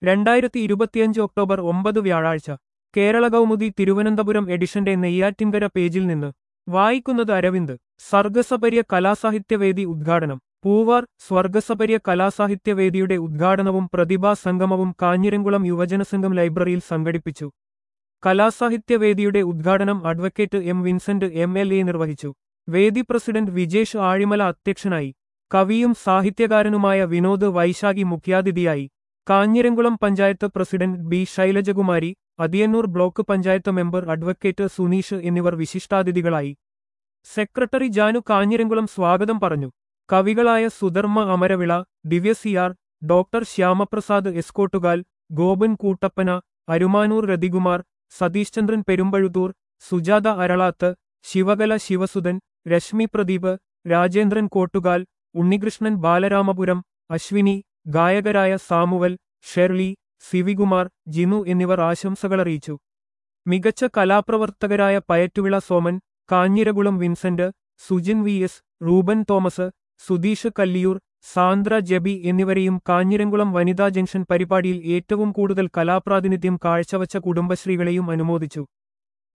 രണ്ടായിരത്തി ഇരുപത്തിയഞ്ച് ഒക്ടോബർ ഒമ്പത് വ്യാഴാഴ്ച കേരള കൗമുദി തിരുവനന്തപുരം എഡിഷന്റെ നെയ്യാറ്റിൻകര പേജിൽ നിന്ന് വായിക്കുന്നത് അരവിന്ദ് സർഗസപര്യ കലാസാഹിത്യവേദി ഉദ്ഘാടനം പൂവാർ സ്വർഗസപര്യ കലാസാഹിത്യവേദിയുടെ ഉദ്ഘാടനവും പ്രതിഭാ സംഗമവും കാഞ്ഞിരംകുളം യുവജനസംഘം ലൈബ്രറിയിൽ സംഘടിപ്പിച്ചു കലാസാഹിത്യവേദിയുടെ ഉദ്ഘാടനം advocate M Vincent M L A നിർവഹിച്ചു വേദി പ്രസിഡന്റ് വിജേഷ് ആഴിമല അധ്യക്ഷനായി കവിയും സാഹിത്യകാരനുമായ വിനോദ് വൈശാഖി മുഖ്യാതിഥിയായി Kanjiramkulam panchayat president B Shailajakumari Athiyannur block panchayat member advocate Suneesh എന്നിവർ വിശിഷ്ടാതിഥികളായി സെക്രട്ടറി ജാനു കാഞ്ഞിരംകുളം സ്വാഗതം പറഞ്ഞു കവികളായ സുധർമ്മ അമരവിള ദിവ്യസിയാർ ഡോക്ടർ ശ്യാമപ്രസാദ് എസ്കോട്ടുകാൽ ഗോപൻ കൂട്ടപ്പന അരുമാനൂർ രതികുമാർ സതീഷ് ചന്ദ്രൻ പെരുമ്പഴുതൂർ സുജാത അരളാത്ത് ശിവകല ശിവസുധൻ രശ്മി പ്രദീപ് രാജേന്ദ്രൻ കോട്ടുകാൽ ഉണ്ണികൃഷ്ണൻ ബാലരാമപുരം അശ്വിനി ഗായകരായ സാമുവൽ ഷെർലി സിവികുമാർ ജിനു എന്നിവർ ആശംസകളറിയിച്ചു മികച്ച കലാപ്രവർത്തകരായ പയറ്റുവിള സോമൻ കാഞ്ഞിരകുളം വിൻസെന്റ് സുജിൻ വി എസ് റൂബൻ തോമസ് സുധീഷ് കല്ലിയൂർ സാന്ദ്ര ജബി എന്നിവരെയും കാഞ്ഞിരംകുളം വനിതാ ജംഗ്ഷൻ പരിപാടിയിൽ ഏറ്റവും കൂടുതൽ കലാപ്രാതിനിധ്യം കാഴ്ചവച്ച കുടുംബശ്രീകളെയും അനുമോദിച്ചു